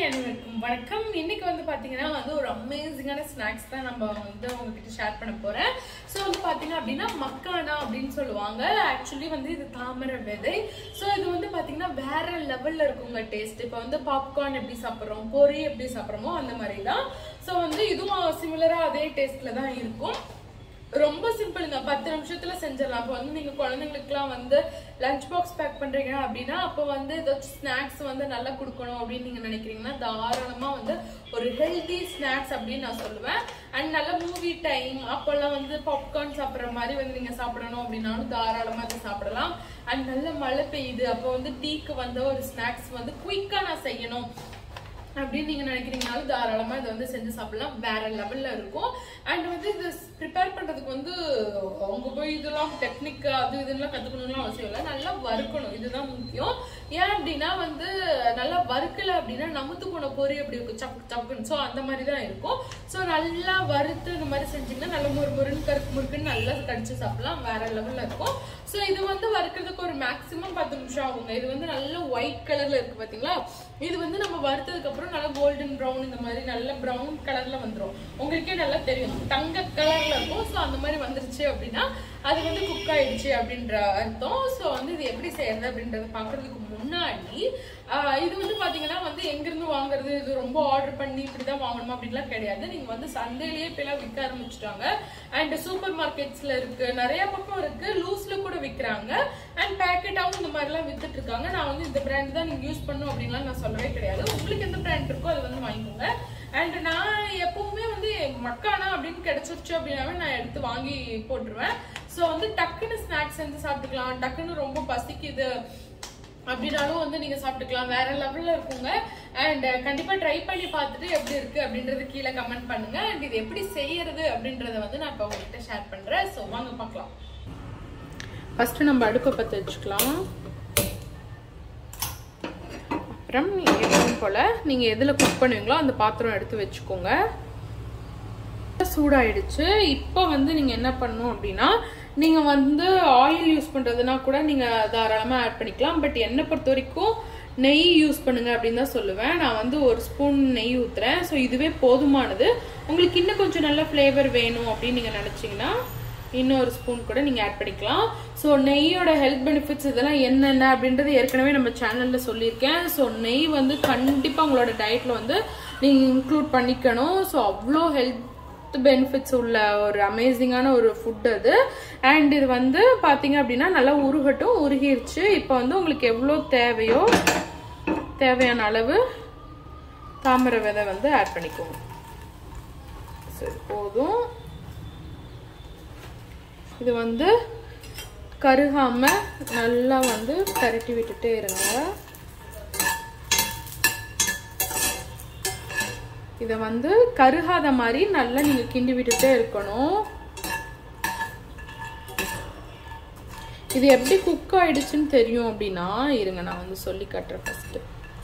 அனைவருக்கும் வணக்கம் இன்னைக்கு வந்து பாத்தீங்கன்னா வந்து ஒரு அமேசிங்கான ஸ்நாக்ஸ் தான் நம்ம வந்து உங்ககிட்ட ஷேர் பண்ண போறேன் ஸோ வந்து பாத்தீங்க அப்படின்னா மக்கானா அப்படின்னு சொல்லுவாங்க ஆக்சுவலி வந்து இது தாமரை விதை ஸோ இது வந்து பாத்தீங்கன்னா வேற லெவல்ல இருக்குங்க டேஸ்ட் இப்போ வந்து பாப்கார்ன் எப்படி சாப்பிட்றோம் பொரி எப்படி சாப்பிட்றோமோ அந்த மாதிரி தான் ஸோ வந்து இதுவும் சிமிலரா அதே டேஸ்ட்ல தான் இருக்கும் ரொம்ப சிம்பிளுங்க பத்து நிமிஷத்துல செஞ்சிடலாம் இப்போ வந்து நீங்க குழந்தைங்களுக்குலாம் வந்து லஞ்ச் பாக்ஸ் பேக் பண்றீங்க அப்படின்னா அப்போ வந்து ஏதாச்சும் ஸ்நாக்ஸ் வந்து நல்லா கொடுக்கணும் அப்படின்னு நீங்க நினைக்கிறீங்கன்னா தாராளமா வந்து ஒரு ஹெல்தி ஸ்நாக்ஸ் அப்படின்னு நான் சொல்லுவேன் அண்ட் நல்ல மூவி டைம் அப்போல்லாம் வந்து பாப்கார்ன் சாப்பிட்ற மாதிரி வந்து நீங்க சாப்பிடணும் அப்படின்னாலும் தாராளமா அதை சாப்பிடலாம் அண்ட் நல்ல மழை பெய்யுது அப்போ வந்து டீக்கு வந்து ஒரு ஸ்நாக்ஸ் வந்து குயிக்கா நான் செய்யணும் அப்படின்னு நீங்க நினைக்கிறீங்கனாலும் தாராளமா இதை வந்து செஞ்சு சாப்பிடலாம் வேற லெவல்ல இருக்கும் அண்ட் வந்து இது ப்ரிப்பேர் பண்றதுக்கு வந்து அவங்க போய் இதெல்லாம் டெக்னிக் அது இதெல்லாம் கத்துக்கணும்லாம் அவசியம் இல்லை நல்லா வறுக்கணும் இதுதான் முக்கியம் ஏன் அப்படின்னா வந்து நல்லா வறுக்கல அப்படின்னா நமுத்து போன பொரி அப்படி இருக்கும் சப்பு சப்புன்னு ஸோ அந்த மாதிரி தான் இருக்கும் ஸோ நல்லா வறுத்து இந்த மாதிரி செஞ்சீங்கன்னா நல்ல முறு முருன்னு கருக்கு முறுக்குன்னு நல்லா கடிச்சு சாப்பிடலாம் வேற லெவல்ல இருக்கும் ஸோ இது வந்து வறுக்கிறதுக்கு ஒரு மேக்ஸிமம் பத்து நிமிஷம் ஆகுங்க இது வந்து நல்ல ஒயிட் கலர்ல இருக்கு பாத்தீங்களா இது வந்து நம்ம வறுத்ததுக்கு அப்புறம் நல்லா கோல்டன் ப்ரௌன் இந்த மாதிரி நல்ல ப்ரௌன் கலர்ல வந்துரும் உங்களுக்கே நல்லா தெரியும் தங்க கலர்ல இருக்கும் ஸோ அந்த மாதிரி வந்துருச்சு அப்படின்னா அது வந்து குக் ஆயிடுச்சு அப்படின்ற அர்த்தம் ஸோ வந்து இது எப்படி செய்யறது அப்படின்றத பாக்குறதுக்கு முன்னாடி ஆஹ் இது வந்து பாத்தீங்கன்னா வந்து எங்கிருந்து வாங்குறது இது ரொம்ப ஆர்டர் பண்ணி இப்படிதான் வாங்கணுமா அப்படின்லாம் கிடையாது நீங்க வந்து சந்தையிலேயே இப்பெல்லாம் விற்க ஆரம்பிச்சிட்டாங்க அண்ட் சூப்பர் மார்க்கெட்ஸ்ல இருக்கு நிறைய பக்கம் இருக்கு லூஸ்ல கூட விற்கிறாங்க அண்ட் பேக்கெட்டாவும் இந்த மாதிரிலாம் வித்துட்டு இருக்காங்க நான் வந்து இந்த பிராண்ட் தான் நீங்க யூஸ் பண்ணும் அப்படின்லாம் நான் சொல்லவே கிடையாது உங்களுக்கு எந்த பிராண்ட் இருக்கோ அது வந்து வாங்கிக்கோங்க அண்ட் நான் எப்பவுமே வந்து மக்கானா அப்படின்னு கிடைச்சிருச்சு அப்படின்னாவே நான் எடுத்து வாங்கி போட்டுருவேன் ஸோ வந்து டக்குன்னு ஸ்நாக்ஸ் செஞ்சு சாப்பிட்டுக்கலாம் டக்குன்னு ரொம்ப பசிக்குது அப்படின்னாலும் வந்து நீங்க சாப்பிட்டுக்கலாம் வேற லெவல்ல இருக்குங்க அண்ட் கண்டிப்பா ட்ரை பண்ணி பார்த்துட்டு எப்படி இருக்கு அப்படின்றது கீழே கமெண்ட் பண்ணுங்க அண்ட் இது எப்படி செய்யறது அப்படின்றத வந்து நான் இப்போ உங்ககிட்ட ஷேர் பண்றேன் ஸோ வாங்க பார்க்கலாம் ஃபர்ஸ்ட் நம்ம அடுப்பை பற்ற வச்சுக்கலாம் அப்புறம் எப்பவும் போல நீங்க எதுல குக் பண்ணுவீங்களோ அந்த பாத்திரம் எடுத்து வச்சுக்கோங்க சூடாயிடுச்சு இப்போ வந்து நீங்க என்ன பண்ணணும் அப்படின்னா நீங்க வந்து ஆயில் யூஸ் பண்றதுனா கூட நீங்க தாராளமா ஆட் பண்ணிக்கலாம் பட் என்னை பொறுத்த வரைக்கும் நெய் யூஸ் பண்ணுங்க அப்படின்னு தான் சொல்லுவேன் நான் வந்து ஒரு ஸ்பூன் நெய் ஊத்துறேன் ஸோ இதுவே போதுமானது உங்களுக்கு இன்னும் கொஞ்சம் நல்ல ஃப்ளேவர் வேணும் அப்படின்னு நீங்க நினைச்சீங்கன்னா இன்னொரு ஸ்பூன் கூட நீங்க ஆட் பண்ணிக்கலாம் ஸோ நெய்யோட ஹெல்த் பெனிஃபிட்ஸ் இதெல்லாம் என்னென்ன அப்படின்றது ஏற்கனவே நம்ம சேனல்ல சொல்லியிருக்கேன் ஸோ நெய் வந்து கண்டிப்பா உங்களோட டயட்ல வந்து நீங்க இன்க்ளூட் பண்ணிக்கணும் ஸோ அவ்வளோ ஹெல்த் பெனிஃபிட்ஸ் உள்ள ஒரு அமேசிங்கான ஒரு ஃபுட் அது அண்ட் இது வந்து பார்த்தீங்க அப்படின்னா நல்லா உருகட்டும் உருகிருச்சு இப்போ வந்து உங்களுக்கு எவ்வளோ தேவையோ தேவையான அளவு தாமரை விதை வந்து ஆட் பண்ணிக்கோங்க சரி போதும் இது வந்து கருகாம நல்லா வந்து பரட்டி விட்டுட்டே இருங்க இதை வந்து கருகாத மாதிரி நல்லா நீங்க கிண்டி விட்டுட்டே இருக்கணும் இது எப்படி குக் ஆயிடுச்சுன்னு தெரியும் அப்படின்னா இருங்க நான் வந்து சொல்லி காட்டுறேன் ஃபர்ஸ்ட்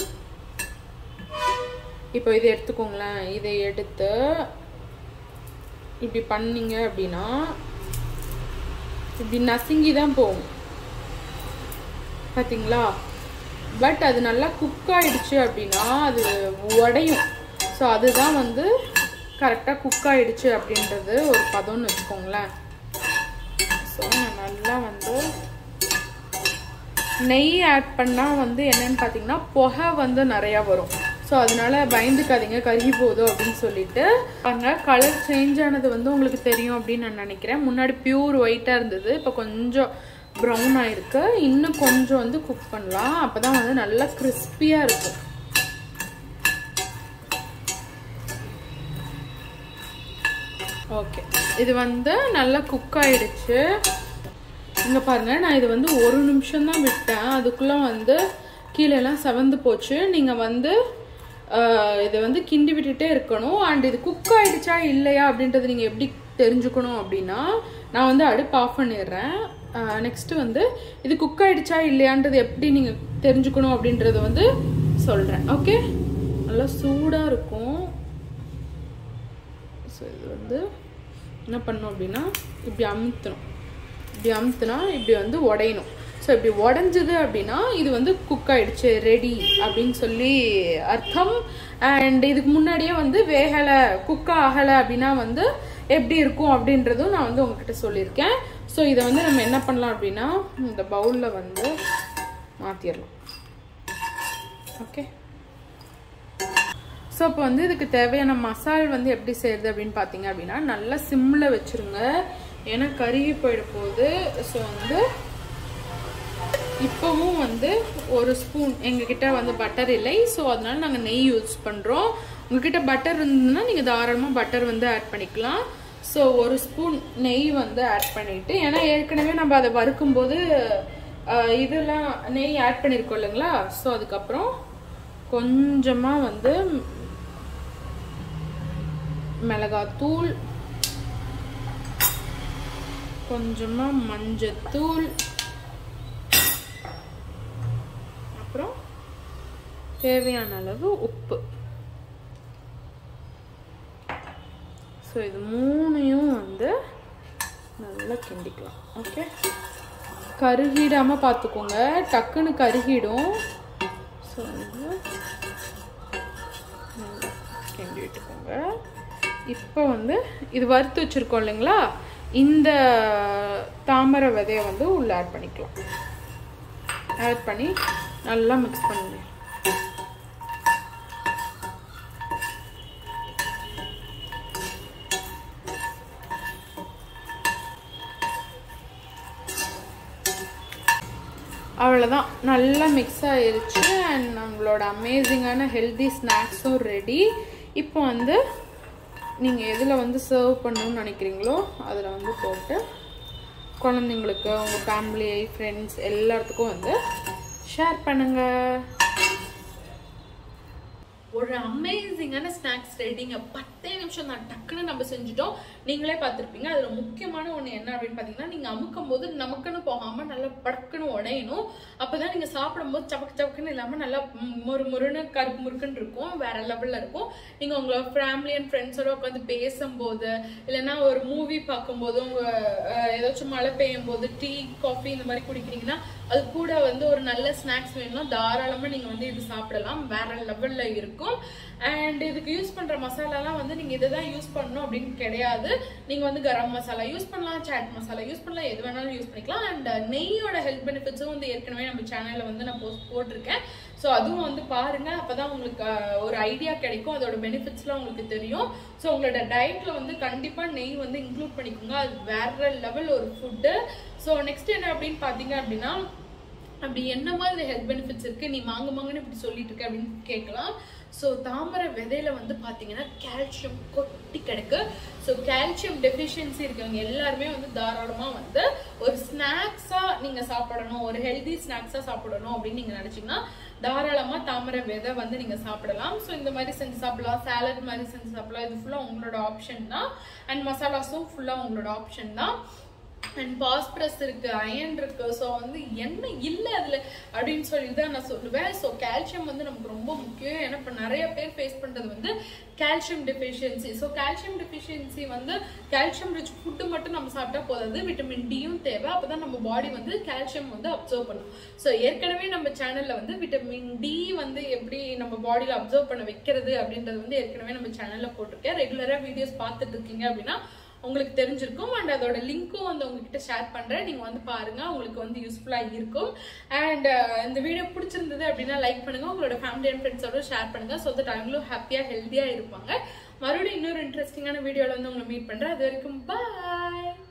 இப்போ இதை எடுத்துக்கோங்களேன் இதை எடுத்து இப்படி பண்ணீங்க அப்படின்னா இப்படி நசுங்கி தான் போகும் பார்த்தீங்களா பட் அது நல்லா குக் ஆயிடுச்சு அப்படின்னா அது உடையும் ஸோ அதுதான் வந்து கரெக்டாக குக் ஆயிடுச்சு அப்படின்றது ஒரு பதம்னு வச்சுக்கோங்களேன் ஸோ நான் நல்லா வந்து நெய் ஆட் பண்ணால் வந்து என்னன்னு பார்த்தீங்கன்னா புகை வந்து நிறையா வரும் ஸோ அதனால பயந்துக்காதீங்க கருகி போகுது அப்படின்னு சொல்லிட்டு அங்கே கலர் சேஞ்ச் ஆனது வந்து உங்களுக்கு தெரியும் அப்படின்னு நான் நினைக்கிறேன் முன்னாடி பியூர் ஒயிட்டாக இருந்தது இப்போ கொஞ்சம் ப்ரௌன் ஆயிருக்கு இன்னும் கொஞ்சம் வந்து குக் பண்ணலாம் அப்போ தான் வந்து நல்லா கிறிஸ்பியாக இருக்கும் ஓகே இது வந்து நல்லா குக் ஆயிடுச்சு இங்கே பாருங்க நான் இது வந்து ஒரு நிமிஷம் தான் விட்டேன் அதுக்குள்ளே வந்து கீழெல்லாம் செவந்து போச்சு நீங்கள் வந்து இதை வந்து கிண்டி விட்டுட்டே இருக்கணும் அண்ட் இது குக் ஆயிடுச்சா இல்லையா அப்படின்றது நீங்கள் எப்படி தெரிஞ்சுக்கணும் அப்படின்னா நான் வந்து அடுப்பு ஆஃப் பண்ணிடுறேன் நெக்ஸ்ட்டு வந்து இது குக் ஆயிடுச்சா இல்லையான்றது எப்படி நீங்கள் தெரிஞ்சுக்கணும் அப்படின்றத வந்து சொல்கிறேன் ஓகே நல்லா சூடாக இருக்கும் ஸோ இது வந்து என்ன பண்ணணும் அப்படின்னா இப்படி அமுத்தணும் இப்படி அமுத்துனா இப்படி வந்து உடையணும் ஸோ ஸோ இப்படி உடஞ்சது அப்படின்னா இது வந்து குக் ஆயிடுச்சு ரெடி அப்படின்னு சொல்லி அர்த்தம் அண்ட் இதுக்கு முன்னாடியே வந்து வேகலை குக் ஆகலை அப்படின்னா வந்து எப்படி இருக்கும் அப்படின்றதும் நான் வந்து உங்ககிட்ட சொல்லியிருக்கேன் ஸோ இதை வந்து நம்ம என்ன பண்ணலாம் அப்படின்னா இந்த பவுலில் வந்து மாற்றிடலாம் ஓகே ஸோ இப்போ வந்து இதுக்கு தேவையான மசால் வந்து எப்படி செய்யறது அப்படின்னு பார்த்தீங்க அப்படின்னா நல்லா சிம்மில் வச்சுருங்க ஏன்னா கருகி போயிட போகுது ஸோ வந்து இப்போவும் வந்து ஒரு ஸ்பூன் எங்ககிட்ட வந்து பட்டர் இல்லை ஸோ அதனால நாங்கள் நெய் யூஸ் பண்ணுறோம் உங்ககிட்ட பட்டர் இருந்ததுன்னா நீங்கள் தாராளமாக பட்டர் வந்து ஆட் பண்ணிக்கலாம் ஸோ ஒரு ஸ்பூன் நெய் வந்து ஆட் பண்ணிட்டு ஏன்னா ஏற்கனவே நம்ம அதை வறுக்கும்போது அஹ், இதெல்லாம் நெய் ஆட் பண்ணியிருக்கோம் இல்லைங்களா ஸோ அதுக்கப்புறம் கொஞ்சமாக வந்து மிளகாத்தூள் கொஞ்சமாக மஞ்சத்தூள் அப்புறம் தேவையான அளவு உப்பு ஸோ இது மூணையும் வந்து நல்லா கிண்டிக்கலாம் ஓகே கருகிடாமல் பார்த்துக்கோங்க டக்குன்னு கருகிடும் ஸோ வந்து நல்லா கிண்டி விட்டுக்கோங்க இப்போ வந்து இது வறுத்து வச்சுருக்கோம் இல்லைங்களா இந்த தாமரை விதையை வந்து உள்ளே ஆட் பண்ணிக்கலாம் ஆட் பண்ணி நல்லா மிக்ஸ் பண்ணுங்க அவ்வளோதான் நல்லா மிக்ஸ் ஆயிருச்சு அண்ட் நம்மளோட அமேசிங்கான ஹெல்தி ஸ்நாக்ஸும் ரெடி இப்போ வந்து நீங்கள் எதில் வந்து சர்வ் பண்ணணும்னு நினைக்கிறீங்களோ அதில் வந்து போட்டு குழந்தைங்களுக்கு உங்கள் ஃபேமிலி ஃப்ரெண்ட்ஸ் எல்லாத்துக்கும் வந்து ஷேர் பண்ணுங்கள் ஒரு அமேசிங்கான ஸ்நாக்ஸ் ரெடிங்க பத்தே நிமிஷம் தான் டக்குன்னு நம்ம செஞ்சுட்டோம் நீங்களே பார்த்துருப்பீங்க அதில் முக்கியமான ஒன்று என்ன அப்படின்னு பார்த்தீங்கன்னா நீங்கள் அமுக்கும் போது நமக்குன்னு போகாமல் நல்லா படக்குன்னு உடையணும் அப்போ தான் நீங்கள் சாப்பிடும்போது சபக்கு சபக்குன்னு இல்லாமல் நல்லா ம், மொறு மொறுன்னு கருப்பு முறுக்குன்னு இருக்கும் வேற லெவலில் இருக்கும் நீங்கள் உங்களோட ஃபேமிலி அண்ட் ஃப்ரெண்ட்ஸோட உட்காந்து பேசும்போது இல்லைன்னா ஒரு மூவி பார்க்கும்போது உங்கள் ஏதாச்சும் மழை பெய்யும் போது டீ காஃபி இந்த மாதிரி குடிக்கிறீங்கன்னா அது கூட வந்து ஒரு நல்ல ஸ்நாக்ஸ் வேணும்னா தாராளமாக நீங்கள் வந்து இது சாப்பிடலாம் வேற லெவலில் இருக்கும் அண்ட் இதுக்கு யூஸ் பண்ணுற மசாலாலாம் வந்து நீங்கள் இதை தான் யூஸ் பண்ணணும் அப்படின்னு கிடையாது நீங்கள் வந்து கரம் மசாலா யூஸ் பண்ணலாம் சாட் மசாலா யூஸ் பண்ணலாம் எது வேணாலும் யூஸ் பண்ணிக்கலாம் அண்ட் நெய்யோட ஹெல்த் பெனிஃபிட்ஸும் வந்து ஏற்கனவே நம்ம சேனலில் வந்து நான் போஸ்ட் போட்டிருக்கேன் ஸோ அதுவும் வந்து பாருங்க அப்பதான் உங்களுக்கு அஹ், ஒரு ஐடியா கிடைக்கும் அதோட பெனிஃபிட்ஸ்லாம் உங்களுக்கு தெரியும் ஸோ உங்களோட டயட்ல வந்து கண்டிப்பா நெய் வந்து இன்க்ளூட் பண்ணிக்கோங்க அது வேற லெவல் ஒரு ஃபுட்டு ஸோ நெக்ஸ்ட் என்ன அப்படின்னு பார்த்தீங்க அப்படின்னா அப்படி என்ன மாதிரி ஹெல்த் பெனிஃபிட்ஸ் இருக்கு நீ மாங்க மாங்கன்னு இப்படி சொல்லிட்டு இருக்க அப்படின்னு கேட்கலாம் ஸோ தாமரை விதையில வந்து பார்த்தீங்கன்னா கால்சியம் கொட்டி கிடக்கு ஸோ கால்சியம் டெஃபிஷியன்சி இருக்கவங்க எல்லாருமே வந்து தாராளமாக வந்து ஒரு ஸ்நாக்ஸாக நீங்கள் சாப்பிடணும் ஒரு ஹெல்தி ஸ்நாக்ஸாக சாப்பிடணும் அப்படின்னு நீங்கள் நினச்சிங்கன்னா தாராளமாக தாமரை விதை வந்து நீங்கள் சாப்பிடலாம் ஸோ இந்த மாதிரி செஞ்சு சாப்பிடலாம் சாலட் மாதிரி செஞ்சு சாப்பிடலாம் இது ஃபுல்லாக உங்களோட ஆப்ஷன் தான் அண்ட் மசாலாஸும் ஃபுல்லாக உங்களோட ஆப்ஷன் தான் அண்ட் பாஸ்பரஸ் இருக்கு அயன் இருக்கு ஸோ வந்து என்ன இல்லை அதில் அப்படின்னு சொல்லி தான் நான் சொல்லுவேன் ஸோ கால்சியம் வந்து நமக்கு ரொம்ப முக்கியம் ஏன்னா இப்போ நிறைய பேர் ஃபேஸ் பண்ணுறது வந்து calcium deficiency so calcium deficiency வந்து கால்சியம் ரிச் ஃபுட்டு மட்டும் நம்ம சாப்பிட்டா போதாது விட்டமின் டியும் தேவை அப்போ தான் நம்ம பாடி வந்து கால்சியம் வந்து அப்சர்வ் பண்ணும் ஸோ ஏற்கனவே நம்ம சேனலில் வந்து விட்டமின் டி வந்து எப்படி நம்ம பாடியில் அப்சர்வ் பண்ண வைக்கிறது அப்படின்றது வந்து ஏற்கனவே நம்ம சேனலில் போட்டிருக்கேன் ரெகுலராக வீடியோஸ் பார்த்துட்டு இருக்கீங்க அப்படின்னா உங்களுக்கு தெரிஞ்சிருக்கும் அண்ட் அதோட லிங்க்கும் வந்து உங்ககிட்ட ஷேர் பண்றேன் நீங்க வந்து பாருங்க உங்களுக்கு வந்து யூஸ்ஃபுல்லா இருக்கும் அண்ட் இந்த வீடியோ பிடிச்சிருந்தது அப்படின்னா லைக் பண்ணுங்க உங்களோட ஃபேமிலி அண்ட் ஃப்ரெண்ட்ஸோட ஷேர் பண்ணுங்க ஸோ தட் அவங்களும் ஹாப்பியா ஹெல்த்தியா இருப்பாங்க மறுபடியும் இன்னொரு இன்ட்ரெஸ்டிங்கான வீடியோல வந்து உங்களை மீட் பண்றேன் அது வரைக்கும் பாய்